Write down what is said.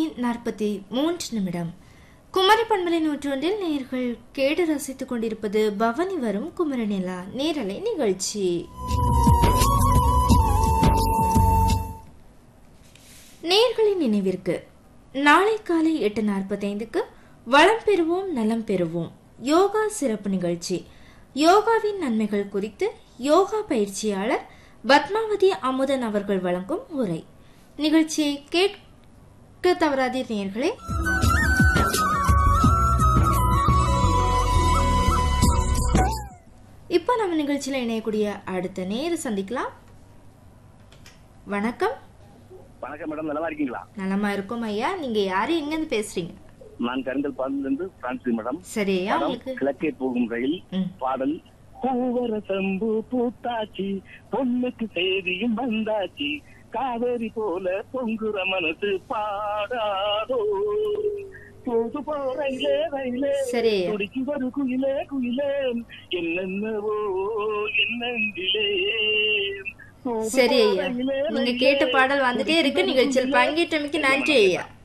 நாற்பத்தி மூன்று நிமிடம் குமரி பண்பலை நூற்றொன்றில் நேர்கள் கேடு ரசித்துக் கொண்டிருப்பது பவனி வரும் குமரநிலா நேரலை நிகழ்ச்சி நேர்களின் நினைவிற்கு நாளை காலை எட்டு நாற்பத்தைந்துக்கு வளம் பெறுவோம் நலம் பெறுவோம் யோகா சிறப்பு நிகழ்ச்சி யோகாவின் நன்மைகள் குறித்து யோகா பயிற்சியாளர் பத்மாவதி அமுதன் அவர்கள் வழங்கும் உரை நிகழ்ச்சியை கேட்க தவறாதீர் நேர்களே இப்போ நம்ம நிகழ்ச்சியில் இணையக்கூடிய அடுத்த நேர சந்திக்கலாம் வணக்கம் வணக்கம் மேடம் நல்லா இருக்கீங்களா நலமா இருக்கும் ஐயா நீங்க யாரு எங்க இருந்து பேசுறீங்க நான் கருங்கல் பாலிலிருந்து பிரான்சி மேடம் சரி ஐயா படம் உங்களுக்கு கிழக்கே போகும் ரயில் ம். பாடல் பூவர சம்பு பூத்தாச்சி பொண்ணுக்கு செய்தியும் வந்தாச்சி காவேரி போல பொங்குற மனசு பாடாதோ தூது போ ரயிலே ரயிலே சரி ஐயா துடிக்கு வரு குயிலே குயிலே என்னென்னவோ என்னெங்கிலே தூது சரி போ ஐயா ரயிலே, நீங்க ரயிலே, கேட்ட பாடல் வந்துட்டே இருக்கு துடிக்கு வரு நிகழ்ச்சியில் குயிலே. பங்கேற்றமைக்கு நன்றி ஐயா